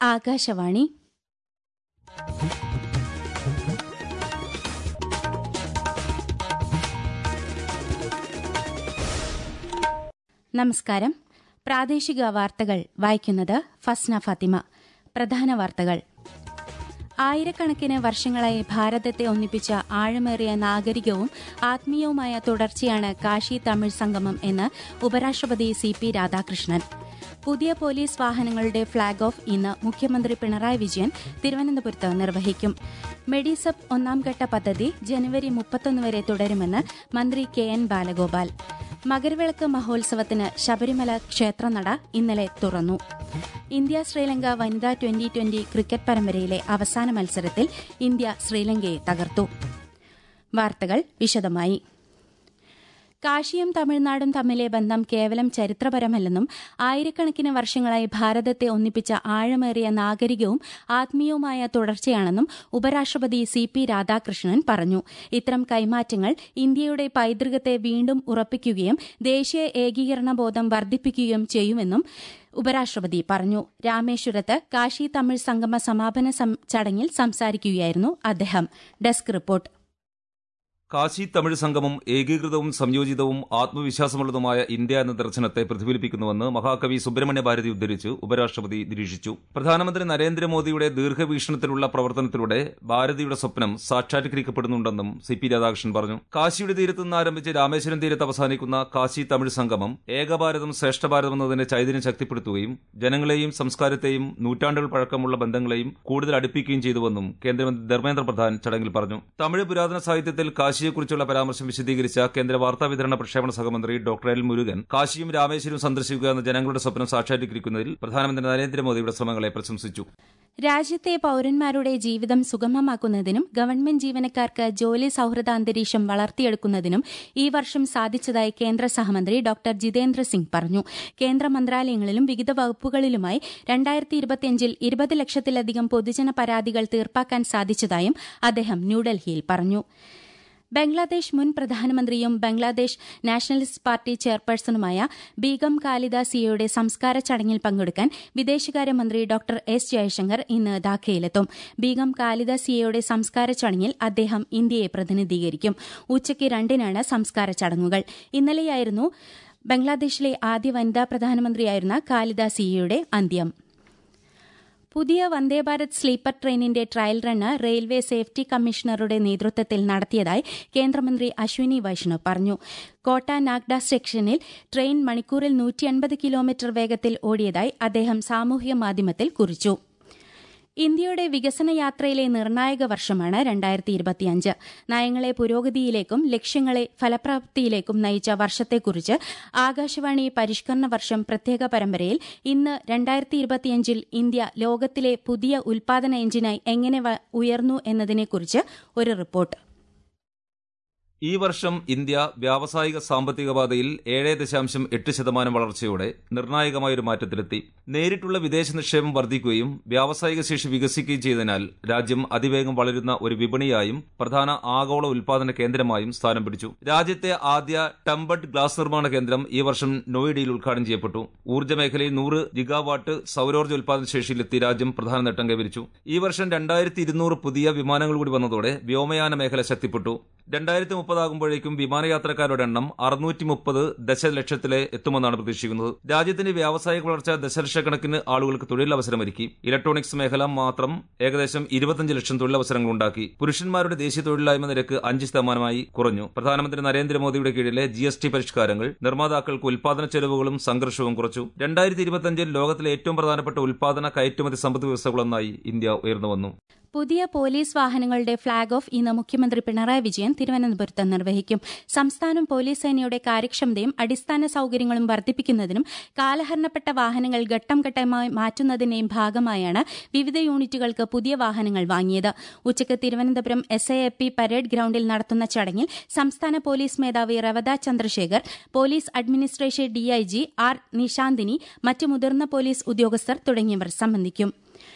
ആകാശവാണി നമസ്കാരം പ്രാദേശിക വാർത്തകൾ വായിക്കുന്നത് ഫസ്ന ഫാത്തിമ പ്രധാന വാർത്തകൾ ആയിരക്കണക്കിന് വർഷങ്ങളായി ഭാരതത്തെ ഒന്നിപ്പിച്ച ആഴമേറിയ നാഗരികവും ആത്മീയവുമായ തുടർച്ചയാണ് കാശി തമിഴ് സംഗമം എന്ന് ഉപരാഷ്ട്രപതി സി പി രാധാകൃഷ്ണൻ പുതിയ പോലീസ് വാഹനങ്ങളുടെ ഫ്ളാഗ് ഓഫ് ഇന്ന് മുഖ്യമന്ത്രി പിണറായി വിജയൻ തിരുവനന്തപുരത്ത് നിർവഹിക്കും മെഡിസബ് ഒന്നാംഘട്ട പദ്ധതി ജനുവരി മുപ്പത്തൊന്ന് വരെ തുടരുമെന്ന് മന്ത്രി കെ എൻ ബാലഗോപാൽ മകരവിളക്ക് മഹോത്സവത്തിന് ശബരിമല ക്ഷേത്രനട ഇന്നലെ തുറന്നു ഇന്ത്യ ശ്രീലങ്ക വനിതാ ട്വന്റി ട്വന്റി ക്രിക്കറ്റ് പരമ്പരയിലെ അവസാന മത്സരത്തിൽ ഇന്ത്യ ശ്രീലങ്കയെ തകർത്തു വാർത്തകൾ വിശദമായി കാശിയും തമിഴ്നാടും തമ്മിലെ ബന്ധം കേവലം ചരിത്രപരമല്ലെന്നും ആയിരക്കണക്കിന് വർഷങ്ങളായി ഭാരതത്തെ ഒന്നിപ്പിച്ച ആഴമേറിയ നാഗരികവും ആത്മീയവുമായ തുടർച്ചയാണെന്നും ഉപരാഷ്ട്രപതി സി പി രാധാകൃഷ്ണൻ പറഞ്ഞു ഇത്തരം കൈമാറ്റങ്ങൾ ഇന്ത്യയുടെ പൈതൃകത്തെ വീണ്ടും ഉറപ്പിക്കുകയും ദേശീയ ഏകീകരണ ബോധം വർദ്ധിപ്പിക്കുകയും ചെയ്യുമെന്നും ഉപരാഷ്ട്രപതി പറഞ്ഞു രാമേശ്വരത്ത് കാശി തമിഴ് സംഗമ സമാപന ചടങ്ങിൽ സംസാരിക്കുകയായിരുന്നു അദ്ദേഹം ഡെസ്ക് റിപ്പോർട്ട് കാശി തമിഴ് സംഗമം ഏകീകൃതവും സംയോജിതവും ആത്മവിശ്വാസമുള്ളതുമായ ഇന്ത്യ എന്ന ദർശനത്തെ പ്രതിഫലിപ്പിക്കുന്നുവെന്ന് മഹാകവി സുബ്രഹ്മണ്യ ഭാരതി ഉദ്ധരിച്ച് ഉപരാഷ്ട്രപതി നിരീക്ഷിച്ചു പ്രധാനമന്ത്രി നരേന്ദ്രമോദിയുടെ ദീർഘവീക്ഷണത്തിലുള്ള പ്രവർത്തനത്തിലൂടെ ഭാരതിയുടെ സ്വപ്നം സാക്ഷാത്കരിക്കപ്പെടുന്നുണ്ടെന്നും സി പി രാധാകൃഷ്ണൻ പറഞ്ഞു കാശിയുടെ തീരത്ത് നിന്ന് ആരംഭിച്ച് രാമേശ്വരം തീരത്ത് അവസാനിക്കുന്ന കാശി തമിഴ് സംഗമം ഏകഭാരതം ശ്രേഷ്ഠഭാരതം എന്നതിന്റെ ചൈതന്യം ശക്തിപ്പെടുത്തുകയും ജനങ്ങളെയും സംസ്കാരത്തെയും നൂറ്റാണ്ടുകൾ പഴക്കമുള്ള ബന്ധങ്ങളെയും കൂടുതൽ അടുപ്പിക്കുകയും ചെയ്തുവെന്നും കേന്ദ്രമന്ത്രി ധർമ്മേന്ദ്ര പ്രധാൻ ചടങ്ങിൽ പറഞ്ഞു തമിഴ് പുരാതന സാഹിത്യത്തിൽ കാശി കാശിയെക്കുറിച്ചുള്ള പരാമർശം വിശദീകരിച്ച കേന്ദ്ര വാർത്താ വിതരണ പ്രക്ഷേപണ സഹമന്ത്രി ഡോക്ടർ എൽ മുരുകൻ കാശിയും രാമേശ്വരവും സന്ദർശിക്കുക എന്ന ജനങ്ങളുടെ സ്വപ്നം സാക്ഷാത്കരിക്കുന്നതിൽ പ്രധാനമന്ത്രി നരേന്ദ്രമോദിയുടെ ശ്രമങ്ങളെ പ്രശംസിച്ചു രാജ്യത്തെ പൌരന്മാരുടെ ജീവിതം സുഗമമാക്കുന്നതിനും ഗവൺമെന്റ് ജീവനക്കാർക്ക് ജോലി സൌഹൃദ അന്തരീക്ഷം വളർത്തിയെടുക്കുന്നതിനും ഈ വർഷം സാധിച്ചതായി കേന്ദ്ര സഹമന്ത്രി ഡോക്ടർ ജിതേന്ദ്ര സിംഗ് പറഞ്ഞു കേന്ദ്ര മന്ത്രാലയങ്ങളിലും വിവിധ വകുപ്പുകളിലുമായി രണ്ടായിരത്തി ഇരുപത്തിയഞ്ചിൽ ഇരുപത് ലക്ഷത്തിലധികം പൊതുജന പരാതികൾ തീർപ്പാക്കാൻ സാധിച്ചതായും അദ്ദേഹം ന്യൂഡൽഹിയിൽ പറഞ്ഞു ബംഗ്ലാദേശ് മുൻ പ്രധാനമന്ത്രിയും ബംഗ്ലാദേശ് നാഷണലിസ്റ്റ് പാർട്ടി ചെയർപേഴ്സണുമായ ബീഗം ഖാലിദ സിയയുടെ സംസ്കാര ചടങ്ങിൽ പങ്കെടുക്കാൻ വിദേശകാര്യമന്ത്രി ഡോക്ടർ എസ് ജയശങ്കർ ഇന്ന് ധാക്കയിലെത്തും ബീഗം ഖാലിദ സിയയുടെ സംസ്കാര ചടങ്ങിൽ അദ്ദേഹം ഇന്ത്യയെ പ്രതിനിധീകരിക്കും ഉച്ചയ്ക്ക് രണ്ടിനാണ് സംസ്കാര ചടങ്ങുകൾ ഇന്നലെയായിരുന്നു ബംഗ്ലാദേശിലെ ആദ്യ വനിതാ പ്രധാനമന്ത്രിയായിരുന്ന ഖാലിദ സിയയുടെ അന്ത്യം പുതിയ വന്ദേഭാരത് സ്ലീപ്പർ ട്രെയിനിന്റെ ട്രയൽ റണ്ണ് റെയിൽവേ സേഫ്റ്റി കമ്മീഷണറുടെ നേതൃത്വത്തിൽ നടത്തിയതായി കേന്ദ്രമന്ത്രി അശ്വിനി വൈഷ്ണവ് പറഞ്ഞു കോട്ട നാഗ്ഡ സെക്ഷനിൽ ട്രെയിൻ മണിക്കൂറിൽ നൂറ്റി കിലോമീറ്റർ വേഗത്തിൽ ഓടിയതായി അദ്ദേഹം സാമൂഹിക മാധ്യമത്തിൽ കുറിച്ചു ഇന്ത്യയുടെ വികസന യാത്രയിലെ നിർണായക വർഷമാണ് രണ്ടായിരത്തി ഇരുപത്തിയഞ്ച് നയങ്ങളെ പുരോഗതിയിലേക്കും ലക്ഷ്യങ്ങളെ ഫലപ്രാപ്തിയിലേക്കും നയിച്ച വർഷത്തെക്കുറിച്ച് ആകാശവാണി പരിഷ്കരണ വർഷം പ്രത്യേക പരമ്പരയിൽ ഇന്ന് രണ്ടായിരത്തി ഇരുപത്തിയഞ്ചിൽ ഇന്ത്യ ലോകത്തിലെ പുതിയ ഉൽപാദന എഞ്ചിനായി എങ്ങനെ ഉയർന്നു എന്നതിനെക്കുറിച്ച് ഒരു റിപ്പോർട്ട് ഈ വർഷം ഇന്ത്യ വ്യാവസായിക സാമ്പത്തിക പാതയിൽ ഏഴ് ദശാംശം എട്ട് ശതമാനം വളർച്ചയോടെ നിർണായകമായൊരു മാറ്റത്തിലെത്തി നേരിട്ടുള്ള വിദേശ നിക്ഷേപം വർദ്ധിക്കുകയും വ്യാവസായിക ശേഷി വികസിക്കുകയും ചെയ്തതിനാൽ രാജ്യം അതിവേഗം വളരുന്ന ഒരു വിപണിയായും പ്രധാന ആഗോള ഉൽപാദന കേന്ദ്രമായും സ്ഥാനം പിടിച്ചു രാജ്യത്തെ ആദ്യ ടംബഡ് ഗ്ലാസ് നിർമ്മാണ കേന്ദ്രം ഈ വർഷം നോയിഡയിൽ ഉദ്ഘാടനം ചെയ്യപ്പെട്ടു ഊർജ്ജ മേഖലയിൽ നൂറ് ഗിഗാവാട്ട് സൌരോർജ്ജ ഉൽപാദന ശേഷിയിലെത്തി രാജ്യം പ്രധാന നേട്ടം കൈവരിച്ചു ഈ വർഷം രണ്ടായിരത്തി ഇരുന്നൂറ് പുതിയ വിമാനങ്ങൾ കൂടി വന്നതോടെ വ്യോമയാന മേഖല ശക്തിപ്പെട്ടു രണ്ടായിരത്തി മുപ്പതാകുമ്പോഴേക്കും വിമാനയാത്രക്കാരുടെ എണ്ണം അറുന്നൂറ്റി മുപ്പത് ദശലക്ഷത്തിലെ എത്തുമെന്നാണ് പ്രതീക്ഷിക്കുന്നത് രാജ്യത്തിന്റെ വ്യാവസായിക വളർച്ച ദശലക്ഷക്കണക്കിന് ആളുകൾക്ക് തൊഴിലവസരമൊരുക്കി ഇലക്ട്രോണിക്സ് മേഖല മാത്രം ഏകദേശം ഇരുപത്തിയഞ്ച് ലക്ഷം തൊഴിലവസരങ്ങൾ ഉണ്ടാക്കി പുരുഷന്മാരുടെ ദേശീയ തൊഴിലില്ലായ്മ നിരക്ക് അഞ്ച് ശതമാനമായി കുറഞ്ഞു പ്രധാനമന്ത്രി നരേന്ദ്രമോദിയുടെ കീഴിലെ ജി എസ് ടി പരിഷ്കാരങ്ങൾ നിർമ്മാതാക്കൾക്ക് ഉൽപാദന ചെലവുകളും സംഘർഷവും കുറച്ചു രണ്ടായിരത്തി ഇരുപത്തിയഞ്ചിൽ ലോകത്തിലെ ഏറ്റവും പ്രധാനപ്പെട്ട ഉൽപാദന കയറ്റുമതി സമ്പദ് വ്യവസ്ഥകളൊന്നായി ഇന്ത്യ ഉയർന്നു വന്നു പുതിയ പോലീസ് വാഹനങ്ങളുടെ ഫ്ളാഗ് ഓഫ് ഇന്ന് മുഖ്യമന്ത്രി പിണറായി വിജയൻ തിരുവനന്തപുരത്ത് നിർവഹിക്കും സംസ്ഥാനം പോലീസ് സേനയുടെ കാര്യക്ഷമതയും അടിസ്ഥാന സൌകര്യങ്ങളും വർദ്ധിപ്പിക്കുന്നതിനും കാലഹരണപ്പെട്ട വാഹനങ്ങൾ ഘട്ടം ഘട്ടമായി മാറ്റുന്നതിന്റെയും ഭാഗമായാണ് വിവിധ യൂണിറ്റുകൾക്ക് പുതിയ വാഹനങ്ങൾ വാങ്ങിയത് ഉച്ചയ്ക്ക് Thiruvananthapuram S I A P parade ഗ്രൌണ്ടിൽ നടത്തുന്ന ചടങ്ങിൽ സംസ്ഥാന പോലീസ് മേധാവി Ravada Chandrasekhar police administration DIG R Nishanthini മറ്റ് മുതിർന്ന പോലീസ് ഉദ്യോഗസ്ഥർ തുടങ്ങിയവർ സംബന്ധിക്കും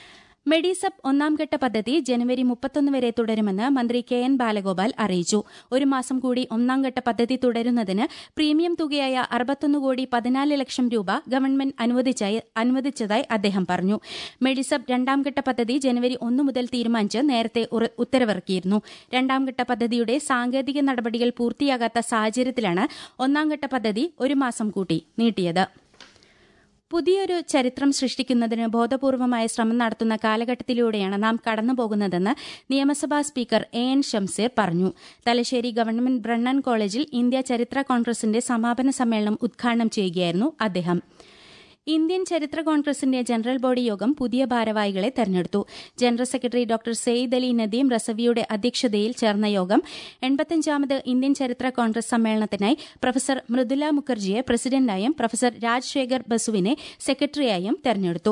മെഡിസബ് ഒന്നാംഘട്ട പദ്ധതി ജനുവരി മുപ്പത്തൊന്ന് വരെ തുടരുമെന്ന് മന്ത്രി കെ എൻ ബാലഗോപാൽ അറിയിച്ചു ഒരു മാസം കൂടി ഒന്നാംഘട്ട പദ്ധതി തുടരുന്നതിന് പ്രീമിയം തുകയായ അറുപത്തൊന്ന് കോടി പതിനാല് ലക്ഷം രൂപ ഗവൺമെന്റ് അനുവദിച്ചതായി അദ്ദേഹം പറഞ്ഞു മെഡിസബ് രണ്ടാംഘട്ട പദ്ധതി ജനുവരി ഒന്ന് മുതൽ തീരുമാനിച്ച് നേരത്തെ ഉത്തരവിറക്കിയിരുന്നു രണ്ടാംഘട്ട പദ്ധതിയുടെ സാങ്കേതിക നടപടികൾ പൂർത്തിയാകാത്ത സാഹചര്യത്തിലാണ് ഒന്നാംഘട്ട പദ്ധതി ഒരു മാസം കൂട്ടി നീട്ടിയത് പുതിയൊരു ചരിത്രം സൃഷ്ടിക്കുന്നതിന് ബോധപൂർവമായ ശ്രമം നടത്തുന്ന കാലഘട്ടത്തിലൂടെയാണ് നാം കടന്നുപോകുന്നതെന്ന് നിയമസഭാ സ്പീക്കർ എ എൻ ഷംസീർ പറഞ്ഞു തലശ്ശേരി ഗവൺമെന്റ് ബ്രണ്ണൻ കോളേജിൽ ഇന്ത്യ ചരിത്ര കോൺഗ്രസിന്റെ സമാപന സമ്മേളനം ഉദ്ഘാടനം ചെയ്യുകയായിരുന്നു അദ്ദേഹം ഇന്ത്യൻ ചരിത്ര കോൺഗ്രസിന്റെ ജനറൽ ബോഡി യോഗം പുതിയ ഭാരവാഹികളെ തെരഞ്ഞെടുത്തു general secretary doctor Syed Ali Nadeem റസവിയുടെ അധ്യക്ഷതയിൽ ചേർന്ന യോഗം എൺപത്തഞ്ചാമത് ഇന്ത്യൻ ചരിത്ര കോൺഗ്രസ് സമ്മേളനത്തിനായി പ്രൊഫസർ മൃദുല മുഖർജിയെ പ്രസിഡന്റായും പ്രൊഫസർ രാജശേഖർ ബസുവിനെ സെക്രട്ടറിയായും തെരഞ്ഞെടുത്തു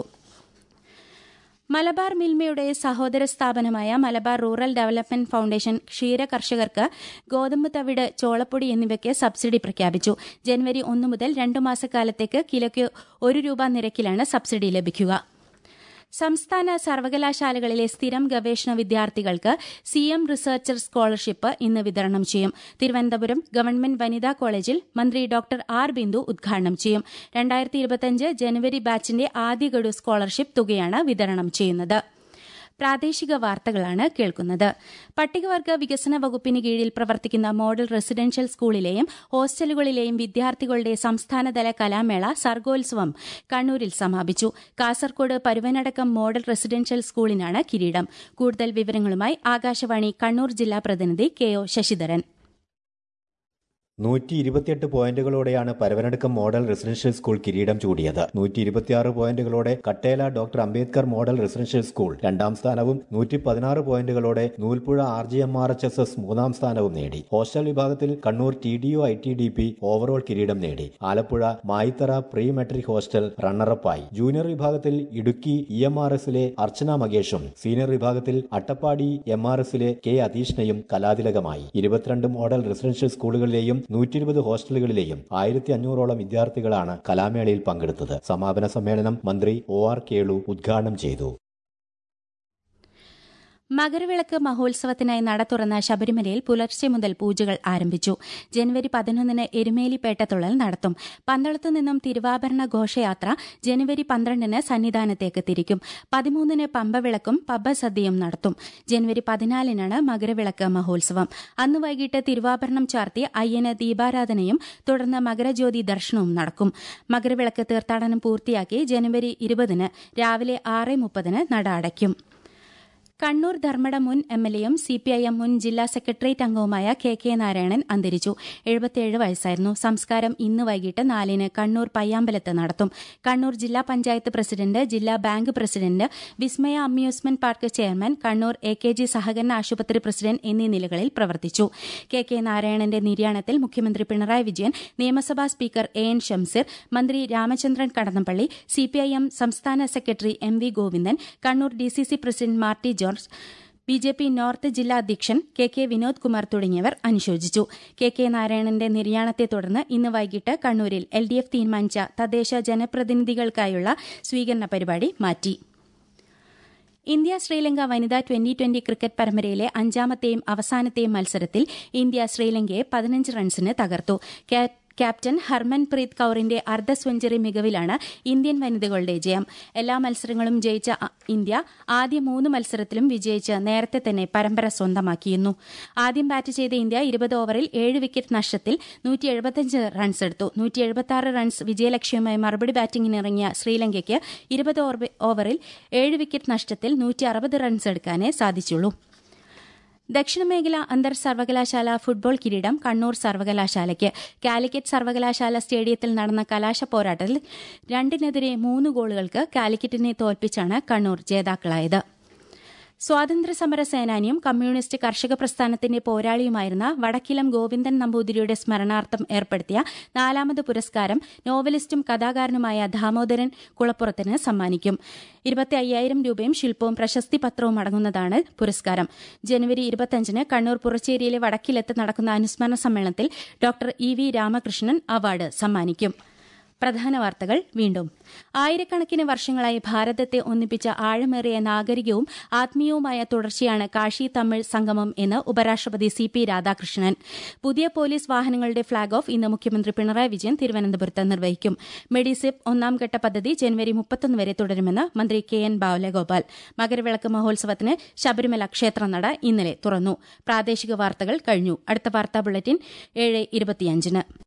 മലബാർ മിൽമയുടെ സഹോദര സ്ഥാപനമായ മലബാർ റൂറൽ ഡെവലപ്മെന്റ് ഫൌണ്ടേഷൻ ക്ഷീര കർഷകർക്ക് ഗോതമ്പ് തവിട് ചോളപ്പൊടി എന്നിവയ്ക്ക് സബ്സിഡി പ്രഖ്യാപിച്ചു ജനുവരി ഒന്ന് മുതൽ രണ്ടു മാസക്കാലത്തേക്ക് കിലോയ്ക്ക് ഒരു രൂപ നിരക്കിലാണ് സബ്സിഡി ലഭിക്കുക സംസ്ഥാന സർവകലാശാലകളിലെ സ്ഥിരം ഗവേഷണ വിദ്യാർത്ഥികൾക്ക് സി എം റിസർച്ചർ സ്കോളർഷിപ്പ് ഇന്ന് വിതരണം ചെയ്യും തിരുവനന്തപുരം ഗവൺമെന്റ് വനിതാ കോളേജിൽ മന്ത്രി ഡോക്ടർ ആർ ബിന്ദു ഉദ്ഘാടനം ചെയ്യും രണ്ടായിരത്തി ഇരുപത്തിയഞ്ച് ജനുവരി ബാച്ചിന്റെ ആദ്യ ഗഡു സ്കോളർഷിപ്പ് തുകയാണ് വിതരണം ചെയ്യുന്നത് പ്രാദേശിക വാർത്തകളാണ് കേൾക്കുന്നത് പട്ടികവർഗ വികസന വകുപ്പിന് കീഴിൽ പ്രവർത്തിക്കുന്ന മോഡൽ റെസിഡൻഷ്യൽ സ്കൂളിലെയും ഹോസ്റ്റലുകളിലെയും വിദ്യാർത്ഥികളുടെ സംസ്ഥാനതല കലാമേള സർഗോത്സവം കണ്ണൂരിൽ സമാപിച്ചു കാസർകോട് പരുവനടക്കം മോഡൽ റെസിഡൻഷ്യൽ സ്കൂളിനാണ് കിരീടം കൂടുതൽ വിവരങ്ങളുമായി ആകാശവാണി കണ്ണൂർ ജില്ലാ പ്രതിനിധി കെ ഒ ശശിധരൻ നൂറ്റി ഇരുപത്തിയെട്ട് പോയിന്റുകളോടെയാണ് പരവനടുക്കം മോഡൽ റെസിഡൻഷ്യൽ സ്കൂൾ കിരീടം ചൂടിയത് നൂറ്റി ഇരുപത്തിയാറ് പോയിന്റുകളോടെ Kattela doctor Ambedkar model residential school രണ്ടാം സ്ഥാനവും നൂറ്റി പതിനാറ് പോയിന്റുകളോടെ Noolpuzha R G M R H S S മൂന്നാം സ്ഥാനവും നേടി ഹോസ്റ്റൽ വിഭാഗത്തിൽ Kannur T D O I T D P overall കിരീടം നേടി Alappuzha Mayithara pre metric hostel റണ്ണറപ്പായി ജൂനിയർ വിഭാഗത്തിൽ ഇടുക്കി ഇ എം ആർ എസിലെ അർച്ചന മകേഷും സീനിയർ വിഭാഗത്തിൽ അട്ടപ്പാടി എം ആർ എസിലെ കെ അതീഷ്ണയും കലാതിലകമായി ഇരുപത്തിരണ്ട് മോഡൽ റെസിഡൻഷ്യൽ സ്കൂളുകളിലെയും നൂറ്റി ഇരുപത് ഹോസ്റ്റലുകളിലെയും ആയിരത്തി അഞ്ഞൂറോളം വിദ്യാർത്ഥികളാണ് കലാമേളയിൽ പങ്കെടുത്തത് സമാപന സമ്മേളനം മന്ത്രി ഒ ആർ കേളു ഉദ്ഘാടനം ചെയ്തു മകരവിളക്ക് മഹോത്സവത്തിനായി നട തുറന്ന ശബരിമലയിൽ പുലർച്ചെ മുതൽ പൂജകൾ ആരംഭിച്ചു ജനുവരി പതിനൊന്നിന് എരുമേലിപ്പേട്ടത്തുള്ളൽ നടത്തും പന്തളത്തു നിന്നും തിരുവാഭരണ ഘോഷയാത്ര ജനുവരി പന്ത്രണ്ടിന് സന്നിധാനത്തേക്ക് തിരിക്കും പതിമൂന്നിന് പമ്പവിളക്കും പബ്ബസദ്യയും നടത്തും ജനുവരി പതിനാലിനാണ് മകരവിളക്ക് മഹോത്സവം അന്ന് വൈകിട്ട് തിരുവാഭരണം ചാർത്തി അയ്യന് ദീപാരാധനയും തുടർന്ന് മകരജ്യോതി ദർശനവും നടക്കും മകരവിളക്ക് തീർത്ഥാടനം പൂർത്തിയാക്കി ജനുവരി ഇരുപതിന് രാവിലെ ആറ് മുപ്പതിന് നട അടയ്ക്കും കണ്ണൂർ ധർമ്മട മുൻ എം എൽ എയും സി പി ഐ എം മുൻ ജില്ലാ സെക്രട്ടേറിയറ്റ് അംഗവുമായ കെ കെ നാരായണൻ അന്തരിച്ചു എഴുപത്തിയേഴ് വയസ്സായിരുന്നു സംസ്കാരം ഇന്ന് വൈകിട്ട് നാലിന് കണ്ണൂർ പയ്യാമ്പലത്ത് നടത്തും കണ്ണൂർ ജില്ലാ പഞ്ചായത്ത് പ്രസിഡന്റ് ജില്ലാ bank president Vismaya amusement park chairman Kannur A K G സഹകരണ ആശുപത്രി പ്രസിഡന്റ് എന്നീ നിലകളിൽ പ്രവർത്തിച്ചു കെ കെ നാരായണന്റെ നിര്യാണത്തിൽ മുഖ്യമന്ത്രി പിണറായി വിജയൻ നിയമസഭാ സ്പീക്കർ എ എൻ ഷംസീർ മന്ത്രി രാമചന്ദ്രൻ കടന്നപ്പള്ളി സിപിഐഎം സംസ്ഥാന സെക്രട്ടറി M V Govindan Kannur DCC president Marty George B J P north ജില്ലാ അധ്യക്ഷൻ കെ കെ വിനോദ് കുമാർ തുടങ്ങിയവർ അനുശോചിച്ചു കെ കെ നാരായണന്റെ നിര്യാണത്തെ തുടർന്ന് ഇന്ന് വൈകിട്ട് കണ്ണൂരിൽ എൽ ഡി എഫ് തീരുമാനിച്ച തദ്ദേശ ജനപ്രതിനിധികൾക്കായുള്ള സ്വീകരണ പരിപാടി മാറ്റി ഇന്ത്യ ശ്രീലങ്ക വനിതാ ട്വന്റി ട്വന്റി ക്രിക്കറ്റ് പരമ്പരയിലെ അഞ്ചാമത്തെയും അവസാനത്തെയും മത്സരത്തിൽ ഇന്ത്യ ശ്രീലങ്കയെ പതിനഞ്ച് റൺസിന് തകർത്തു ക്യാപ്റ്റൻ ഹർമൻപ്രീത് കൌറിന്റെ അർദ്ധ സെഞ്ചുറി മികവിലാണ് ഇന്ത്യൻ വനിതകളുടെ ജയം എല്ലാ മത്സരങ്ങളും ജയിച്ച ഇന്ത്യ ആദ്യ മൂന്ന് മത്സരത്തിലും വിജയിച്ച് നേരത്തെ തന്നെ പരമ്പര സ്വന്തമാക്കിയിരുന്നു ആദ്യം ബാറ്റ് ചെയ്ത ഇന്ത്യ ഇരുപത് ഓവറിൽ ഏഴ് വിക്കറ്റ് നഷ്ടത്തിൽ നൂറ്റി എഴുപത്തിയഞ്ച് റൺസ് എടുത്തു നൂറ്റി എഴുപത്തിയാറ് റൺസ് വിജയലക്ഷ്യവുമായി മറുപടി ബാറ്റിംഗിനിറങ്ങിയ ശ്രീലങ്കയ്ക്ക് ഇരുപത് ഓവറിൽ ഏഴ് വിക്കറ്റ് നഷ്ടത്തിൽ നൂറ്റി അറുപത് റൺസ് എടുക്കാനേ സാധിച്ചുള്ളൂ ദക്ഷിണമേഖല അന്തർ സർവകലാശാല ഫുട്ബോൾ കിരീടം കണ്ണൂർ സർവകലാശാലയ്ക്ക് കാലിക്കറ്റ് സർവകലാശാല സ്റ്റേഡിയത്തിൽ നടന്ന കലാശ പോരാട്ടത്തിൽ രണ്ടിനെതിരെ മൂന്ന് ഗോളുകൾക്ക് കാലിക്കറ്റിനെ തോൽപ്പിച്ചാണ് കണ്ണൂർ ജേതാക്കളായത് സ്വാതന്ത്ര്യസമര സേനാനിയും കമ്മ്യൂണിസ്റ്റ് കർഷക പ്രസ്ഥാനത്തിന്റെ പോരാളിയുമായിരുന്ന വടക്കിലം ഗോവിന്ദൻ നമ്പൂതിരിയുടെ സ്മരണാർത്ഥം ഏർപ്പെടുത്തിയ നാലാമത് പുരസ്കാരം നോവലിസ്റ്റും കഥാകാരനുമായ ദാമോദരൻ കുളപ്പുറത്തിന് സമ്മാനിക്കും ഇരുപത്തി അയ്യായിരം രൂപയും ശില്പവും പ്രശസ്തി പത്രവും അടങ്ങുന്നതാണ് പുരസ്കാരം ജനുവരി ഇരുപത്തിയഞ്ചിന് കണ്ണൂർ പുറച്ചേരിയിലെ വടക്കിലത്ത് നടക്കുന്ന അനുസ്മരണ സമ്മേളനത്തിൽ doctor E V Ramakrishnan award സമ്മാനിക്കും പ്രധാന വാർത്തകൾ വീണ്ടും ആയിരക്കണക്കിന് വർഷങ്ങളായി ഭാരതത്തെ ഒന്നിപ്പിച്ച ആഴമേറിയ നാഗരികവും ആത്മീയവുമായ തുടർച്ചയാണ് കാശി തമിഴ് സംഗമം എന്ന് ഉപരാഷ്ട്രപതി സി പി രാധാകൃഷ്ണൻ പുതിയ പോലീസ് വാഹനങ്ങളുടെ ഫ്ളാഗ് ഓഫ് ഇന്ന് മുഖ്യമന്ത്രി പിണറായി വിജയൻ തിരുവനന്തപുരത്ത് നിർവഹിക്കും മെഡിസിപ്പ് ഒന്നാം ഘട്ട പദ്ധതി ജനുവരി മുപ്പത്തൊന്ന് വരെ തുടരുമെന്ന് മന്ത്രി കെ എൻ ബാലഗോപാൽ മകരവിളക്ക് മഹോത്സവത്തിന് ശബരിമല ക്ഷേത്രനട ഇന്നലെ തുറന്നു പ്രാദേശിക വാർത്തകൾ കഴിഞ്ഞു അടുത്ത വാർത്താ ബുള്ളറ്റിൻ ഏഴ് ഇരുപത്തിയഞ്ചിന്